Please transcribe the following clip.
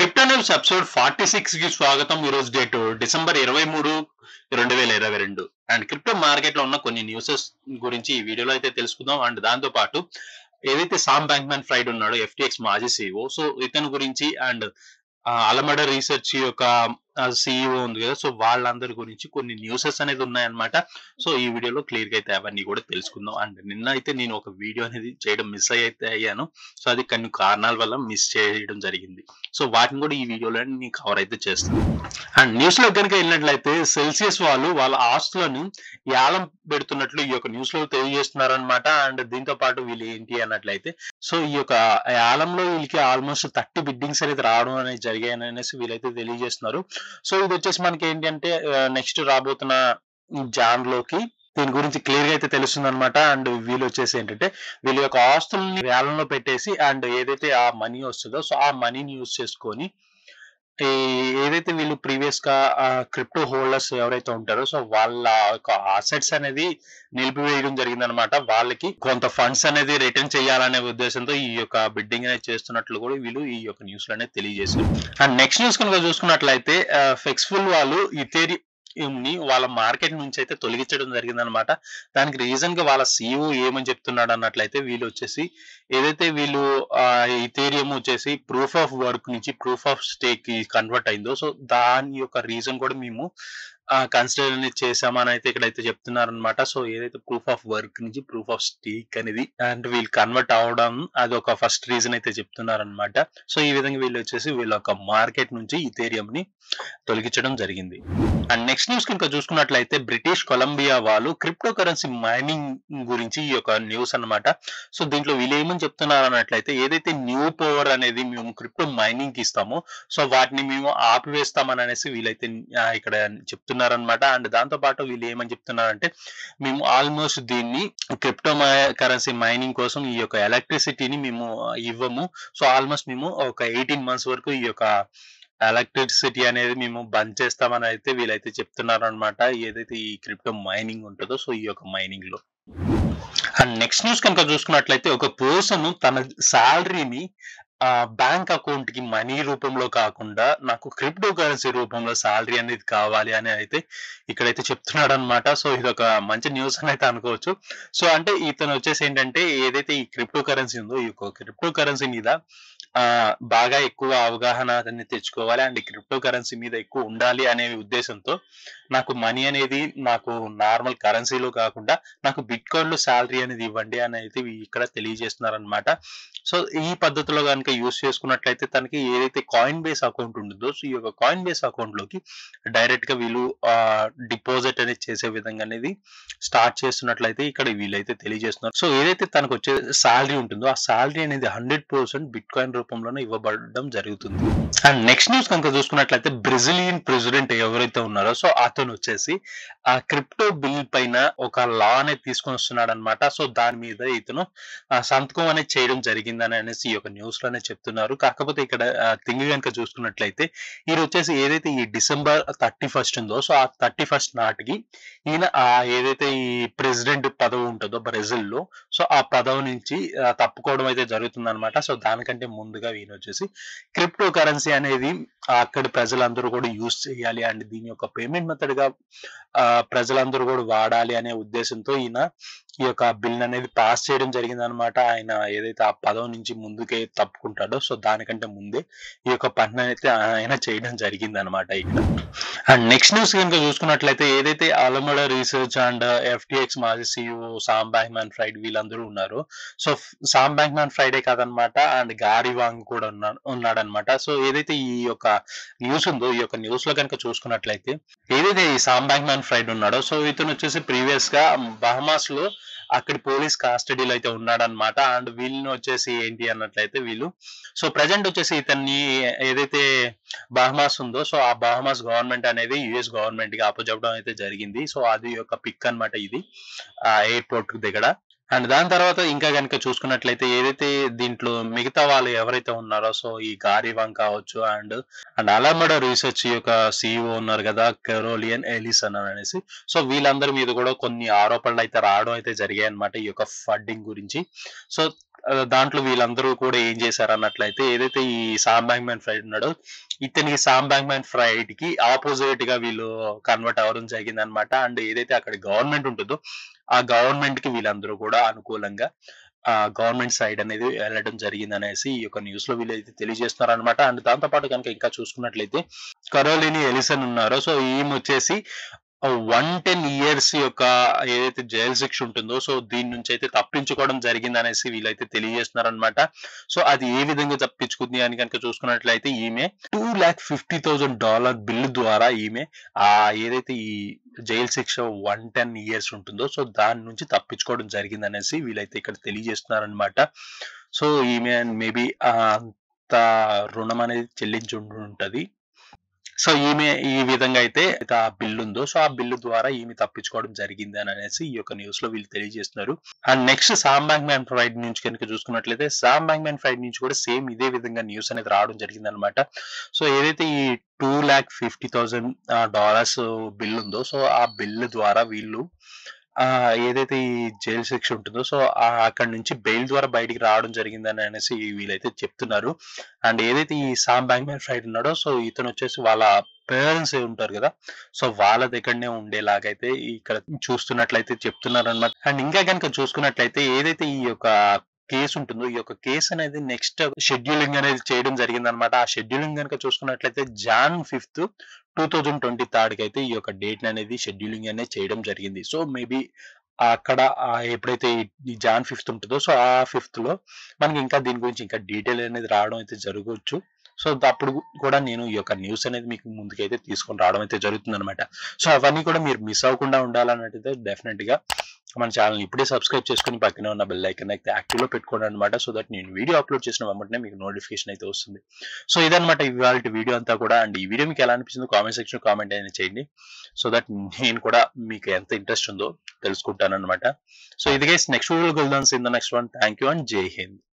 crypto news episode forty six కి స్వాగతం ఈ రోజు డేట్ డిసెంబర్ ఇరవై మూడు రెండు వేల ఇరవై రెండు అండ్ క్రిప్టో మార్కెట్ లో ఉన్న కొన్ని న్యూసెస్ గురించి ఈ వీడియోలో అయితే తెలుసుకుందాం అండ్ దాంతో పాటు ఏదైతే సామ్ బ్యాంక్మెన్ ఫ్రైడ్ ఉన్నాడో ఎఫ్టిఎక్స్ మాజీ సీఈఓ సో ఇతని గురించి అండ్ అలమడ రీసెర్చ్ యొక్క సీఈఓ ఉంది కదా సో వాళ్ళందరి గురించి కొన్ని న్యూసెస్ అనేది ఉన్నాయన్నమాట సో ఈ వీడియోలో క్లియర్ గా అయితే అవన్నీ కూడా తెలుసుకుందాం అండ్ నిన్న అయితే నేను ఒక వీడియో అనేది చేయడం మిస్ అయితే అయ్యాను సో అది కొన్ని కారణాల వల్ల మిస్ చేయడం జరిగింది సో వాటిని కూడా ఈ వీడియోలో నేను కవర్ అయితే చేస్తాను అండ్ న్యూస్ లో కనుక వెళ్ళినట్లయితే సెల్సియస్ వాళ్ళు వాళ్ళ ఆస్తులను యాలం పెడుతున్నట్లు ఈ యొక్క న్యూస్ లో తెలియజేస్తున్నారు అనమాట అండ్ దీంతో పాటు వీళ్ళు ఏంటి అన్నట్లయితే సో ఈ యొక్క యాలంలో వీళ్ళకి ఆల్మోస్ట్ థర్టీ బిడ్డింగ్స్ అనేది రావడం అనేది జరిగాయని అనేసి వీళ్ళైతే తెలియజేస్తున్నారు సో ఇది వచ్చేసి మనకి ఏంటి అంటే నెక్స్ట్ రాబోతున్న జాన్ లోకి దీని గురించి క్లియర్ గా అయితే తెలుస్తుంది అనమాట అండ్ వీళ్ళు వచ్చేసి ఏంటంటే వీళ్ళ యొక్క ఆస్తుల్ని వేలంలో పెట్టేసి అండ్ ఏదైతే ఆ మనీ వస్తుందో సో ఆ మనీని యూజ్ చేసుకొని ఈ ఏదైతే వీళ్ళు ప్రీవియస్ గా క్రిప్టో హోల్డర్స్ ఎవరైతే ఉంటారో సో వాళ్ళ యొక్క అసెట్స్ అనేది నిలిపివేయడం జరిగింది అనమాట వాళ్ళకి కొంత ఫండ్స్ అనేది రిటర్న్ చేయాలనే ఉద్దేశంతో ఈ యొక్క బిడ్డింగ్ అనేది చేస్తున్నట్లు కూడా వీళ్ళు ఈ యొక్క న్యూస్ లో అనేది తెలియజేశారు అండ్ నెక్స్ట్ న్యూస్ కనుక చూసుకున్నట్లయితే ఫెక్స్ఫుల్ వాళ్ళు ఇథేరి ని వాళ్ళ మార్కెట్ నుంచి అయితే తొలగించడం జరిగిందనమాట దానికి రీజన్ గా వాళ్ళ సీఈఓ ఏమని చెప్తున్నాడు అన్నట్లయితే వీళ్ళు వచ్చేసి ఏదైతే వీళ్ళు ఇథేరియం వచ్చేసి ప్రూఫ్ ఆఫ్ వర్క్ నుంచి ప్రూఫ్ ఆఫ్ స్టేక్ కి కన్వర్ట్ అయిందో సో దాని యొక్క రీజన్ కూడా మేము కన్సిడర్ అనేది చేసామని అయితే ఇక్కడైతే చెప్తున్నారు అనమాట సో ఏదైతే ప్రూఫ్ ఆఫ్ వర్క్ నుంచి ప్రూఫ్ ఆఫ్ స్టేక్ అనేది అండ్ వీళ్ళు కన్వర్ట్ అవడం అది ఒక ఫస్ట్ రీజన్ అయితే చెప్తున్నారు అనమాట సో ఈ విధంగా వీళ్ళు వచ్చేసి వీళ్ళ ఒక మార్కెట్ నుంచి ఇథేరియం ని తొలగించడం జరిగింది అండ్ నెక్స్ట్ న్యూస్ కనుక చూసుకున్నట్లయితే బ్రిటిష్ కొలంబియా వాళ్ళు క్రిప్టో కరెన్సీ మైనింగ్ గురించి ఈ యొక్క న్యూస్ అనమాట సో దీంట్లో వీళ్ళు ఏమని చెప్తున్నారు అన్నట్లయితే ఏదైతే న్యూ పవర్ అనేది మేము క్రిప్టో మైనింగ్ కి ఇస్తామో సో వాటిని మేము ఆపివేస్తామని అనేసి వీళ్ళైతే ఇక్కడ చెప్తున్నారనమాట అండ్ దాంతో పాటు వీళ్ళు ఏమని చెప్తున్నారంటే మేము ఆల్మోస్ట్ దీన్ని క్రిప్టో కరెన్సీ మైనింగ్ కోసం ఈ యొక్క ఎలక్ట్రిసిటీని మేము ఇవ్వము సో ఆల్మోస్ట్ మేము ఒక ఎయిటీన్ మంత్స్ వరకు ఈ యొక్క ఎలక్ట్రిసిటీ అనేది మేము బంద్ చేస్తామని అయితే వీళ్ళైతే చెప్తున్నారు అనమాట ఏదైతే ఈ క్రిప్టో మైనింగ్ ఉంటుందో సో ఈ యొక్క మైనింగ్ లో అండ్ నెక్స్ట్ న్యూస్ కనుక చూసుకున్నట్లయితే ఒక పర్సన్ తన శాలరీని బ్యాంక్ అకౌంట్ కి మనీ రూపంలో కాకుండా నాకు క్రిప్టో కరెన్సీ రూపంలో శాలరీ అనేది కావాలి అని అయితే ఇక్కడైతే చెప్తున్నాడు అనమాట సో ఇది ఒక మంచి న్యూస్ అని అయితే అనుకోవచ్చు సో అంటే ఇతను వచ్చేసి ఏంటంటే ఏదైతే ఈ క్రిప్టో కరెన్సీ ఉందో ఈ క్రిప్టో కరెన్సీ మీద ఆ బాగా ఎక్కువ అవగాహన అనేది తెచ్చుకోవాలి అండ్ క్రిప్టో కరెన్సీ మీద ఎక్కువ ఉండాలి అనే ఉద్దేశంతో నాకు మనీ అనేది నాకు నార్మల్ కరెన్సీలో కాకుండా నాకు బిట్ కాయిన్ లో శాలరీ అనేది ఇవ్వండి అని అయితే ఇక్కడ తెలియజేస్తున్నారు అనమాట సో ఈ పద్ధతిలో కనుక యూస్ చేసుకున్నట్లయితే తనకి ఏదైతే కాయిన్ బేస్ అకౌంట్ ఉంటుందో సో ఈ యొక్క కాయిన్ బేస్ అకౌంట్ లోకి డైరెక్ట్ గా వీళ్ళు డిపాజిట్ అనేది చేసే విధంగా అనేది స్టార్ట్ చేస్తున్నట్లయితే ఇక్కడ వీళ్ళైతే తెలియజేస్తున్నారు సో ఏదైతే తనకు వచ్చే శాలరీ ఉంటుందో ఆ శాలరీ అనేది హండ్రెడ్ పర్సెంట్ బిట్ కాయిన్ రూపంలోనే ఇవ్వబడడం జరుగుతుంది అండ్ నెక్స్ట్ న్యూస్ కనుక చూసుకున్నట్లయితే బ్రెజిలియన్ ప్రెసిడెంట్ ఎవరైతే ఉన్నారో సో అతను వచ్చేసి ఆ క్రిప్టో బిల్ పైన ఒక లా అనేది తీసుకొని వస్తున్నాడు అనమాట సో దాని మీద ఇతను సంతకం అనేది చేయడం జరిగిందని అనేసి ఈ యొక్క న్యూస్ లోనే చెప్తున్నారు కాకపోతే ఇక్కడ థింగ్ కనుక చూసుకున్నట్లయితే ఈయన వచ్చేసి ఏదైతే ఈ డిసెంబర్ థర్టీ ఫస్ట్ ఉందో సో ఆ థర్టీ ఫస్ట్ నాటికి ఈయన ఆ ఏదైతే ఈ ప్రెసిడెంట్ పదవి ఉంటుందో బ్రెజిల్ లో సో ఆ పదవి నుంచి తప్పుకోవడం అయితే జరుగుతుంది అనమాట సో దానికంటే ముందుగా ఈయన వచ్చేసి క్రిప్టో కరెన్సీ అనేది అక్కడి ప్రజలందరూ కూడా యూజ్ చేయాలి అండ్ దీని యొక్క పేమెంట్ మెథడ్ గా ప్రజలందరూ కూడా వాడాలి అనే ఉద్దేశంతో ఈయన ఈ యొక్క బిల్ అనేది పాస్ చేయడం జరిగింది అనమాట ఆయన ఏదైతే ఆ పదవి నుంచి ముందుకే తప్పుకుంటాడో సో దానికంటే ముందే ఈ యొక్క పని అయితే ఆయన చేయడం జరిగింది అనమాట ఇక్కడ అండ్ నెక్స్ట్ న్యూస్ కనుక చూసుకున్నట్లయితే ఏదైతే అలమడ రీసెర్చ్ అండ్ ఎఫ్టిఎక్స్ మాజీ CEO Sam Bankman Fried వీళ్ళందరూ ఉన్నారు so Sam Bankman Fried కాదనమాట అండ్ గారి వాంగ్ కూడా ఉన్నాడు ఉన్నాడనమాట సో ఏదైతే ఈ యొక్క న్యూస్ ఉందో ఈ యొక్క న్యూస్ లో కనుక చూసుకున్నట్లయితే ఏదైతే ఈ సామ్ బ్యాంక్ మ్యాన్ ఫ్రైడ్ ఉన్నాడో సో ఇతను వచ్చేసి ప్రీవియస్ గా బహమాస్ లో అక్కడి పోలీస్ కస్టడీలో అయితే ఉన్నాడనమాట అండ్ వీళ్ళని వచ్చేసి ఏంటి అన్నట్లయితే వీళ్ళు సో ప్రజెంట్ వచ్చేసి ఇతన్ని ఏదైతే బహమాస్ ఉందో సో ఆ బహమాస్ గవర్నమెంట్ అనేది యుఎస్ గవర్నమెంట్ కి అప్పచెప్పడం అయితే జరిగింది సో అది యొక్క పిక్ అనమాట ఇది ఆ ఎయిర్పోర్ట్ దగ్గర అండ్ దాని తర్వాత ఇంకా కనుక చూసుకున్నట్లయితే ఏదైతే దీంట్లో మిగతా వాళ్ళు ఎవరైతే ఉన్నారో సో ఈ గారివాంగ్ కావచ్చు అండ్ అండ్ అలమడ రీసెర్చ్ యొక్క సిఇఓ ఉన్నారు కదా కెరోలియన్ ఎలిస్ అన్నారు అనేసి సో వీళ్ళందరి మీద కూడా కొన్ని ఆరోపణలు అయితే రావడం అయితే జరిగాయి అనమాట ఈ యొక్క ఫండింగ్ గురించి సో ఆ, దాంట్లో వీళ్ళందరూ కూడా ఏం చేశారు అన్నట్లయితే ఏదైతే ఈ సామ్ బ్యాంక్మెన్ ఫ్రైడ్ ఉన్నాడో ఇతనికి సామ్ బ్యాంక్మెన్ ఫ్రైడ్ కి ఆపోజిట్ గా వీళ్ళు కన్వర్ట్ అవ్వడం జరిగింది అనమాట అండ్ ఏదైతే అక్కడ గవర్నమెంట్ ఉంటుందో ఆ గవర్నమెంట్ కి వీళ్ళందరూ కూడా అనుకూలంగా ఆ గవర్నమెంట్ సైడ్ అనేది వెళ్ళడం జరిగింది అనేసి ఈ యొక్క న్యూస్ లో వీళ్ళైతే తెలియజేస్తున్నారు అనమాట అండ్ దాంతో పాటు కనుక ఇంకా చూసుకున్నట్లయితే కరోలిని ఎలిసన్ ఉన్నారో సో ఈమె వచ్చేసి వన్ టెన్ ఇయర్స్ యొక్క ఏదైతే జైలు శిక్ష ఉంటుందో సో దీని నుంచి అయితే తప్పించుకోవడం జరిగింది అనేసి వీళ్ళైతే తెలియజేస్తున్నారు అనమాట సో అది ఏ విధంగా తప్పించుకుంది అని కనుక చూసుకున్నట్లయితే ఈమె two lakh fifty thousand dollar bill ద్వారా ఈమె ఆ ఏదైతే ఈ జైలు శిక్ష వన్ టెన్ ఇయర్స్ ఉంటుందో సో దాని నుంచి తప్పించుకోవడం జరిగింది అనేసి వీళ్ళైతే ఇక్కడ తెలియజేస్తున్నారు అనమాట సో ఈమె మేబీ అంత రుణం అనేది చెల్లించి ఉంటది సో ఈమె ఈ విధంగా అయితే అయితే ఆ బిల్లు ఉందో సో ఆ బిల్లు ద్వారా ఈమె తప్పించుకోవడం జరిగింది అని అనేసి ఈ యొక్క న్యూస్ లో వీళ్ళు తెలియజేస్తున్నారు and next Sam Bankman Fried నుంచి కనుక చూసుకున్నట్లయితే సామ్ బ్యాంక్ మ్యాన్ ఫ్రైడ్ నుంచి కూడా సేమ్ ఇదే విధంగా న్యూస్ అనేది రావడం జరిగింది అనమాట సో ఏదైతే ఈ two lakh fifty thousand dollars bill ఉందో సో ఆ బిల్ ద్వారా వీళ్ళు ఆ ఏదైతే ఈ జైలు శిక్ష ఉంటుందో సో ఆ అక్కడ నుంచి బెయిల్ ద్వారా బయటికి రావడం జరిగిందని అనేసి వీళ్ళైతే చెప్తున్నారు అండ్ ఏదైతే ఈ సామ్ బ్యాంక్మెన్ ఫ్రైడ్ ఉన్నాడో సో ఇతను వచ్చేసి వాళ్ళ పేరెంట్స్ ఉంటారు కదా సో వాళ్ళ దగ్గరనే ఉండేలాగైతే ఇక్కడ చూస్తున్నట్లయితే చెప్తున్నారు అనమాట అండ్ ఇంకా కనుక చూసుకున్నట్లయితే ఏదైతే ఈ యొక్క కేసు ఉంటుందో ఈ యొక్క కేసు అనేది నెక్స్ట్ షెడ్యూలింగ్ అనేది చేయడం జరిగింది అనమాట ఆ షెడ్యూలింగ్ కనుక చూసుకున్నట్లయితే Jan fifth two thousand twenty third కి అయితే ఈ యొక్క డేట్ అనేది షెడ్యూలింగ్ అనేది చేయడం జరిగింది సో మేబీ అక్కడ ఆ ఎప్పుడైతే ఈ- ఈ జాన్ ఫిఫ్త్ ఉంటుందో సో ఆ ఫిఫ్త్ లో మనకి ఇంకా దీని గురించి ఇంకా డీటెయిల్ అనేది రావడం అయితే జరగవచ్చు సో అప్పుడు కూడా నేను ఈ యొక్క న్యూస్ అనేది మీకు ముందుకైతే తీసుకొని రావడం అయితే జరుగుతుంది అనమాట సో అవన్నీ కూడా మీరు మిస్ అవ్వకుండా ఉండాలన్నట్టయితే డెఫినెట్ గా మన ఛానల్ ఇప్పుడే సబ్స్క్రైబ్ చేసుకుని పక్కనే ఉన్న బెల్ ఐకన్ అయితే యాక్టివ్ లో పెట్టుకోండి అనమాట సో దట్ నేను వీడియో అప్లోడ్ చేసిన వెంటనే మీకు నోటిఫికేషన్ అయితే వస్తుంది సో ఇదన్నమాట ఇవాళ వీడియో అంతా కూడా అండ్ ఈ వీడియో మీకు ఎలా అనిపించిందో కామెంట్ సెక్షన్ కామెంట్ అయినా చేయండి సో దట్ నేను కూడా మీకు ఎంత ఇంట్రెస్ట్ ఉందో తెలుసుకుంటాను అనమాట సో ఇది గైస్ నెక్స్ట్ వీడియోకి వెళ్దాం in the next one thank you and జై హింద్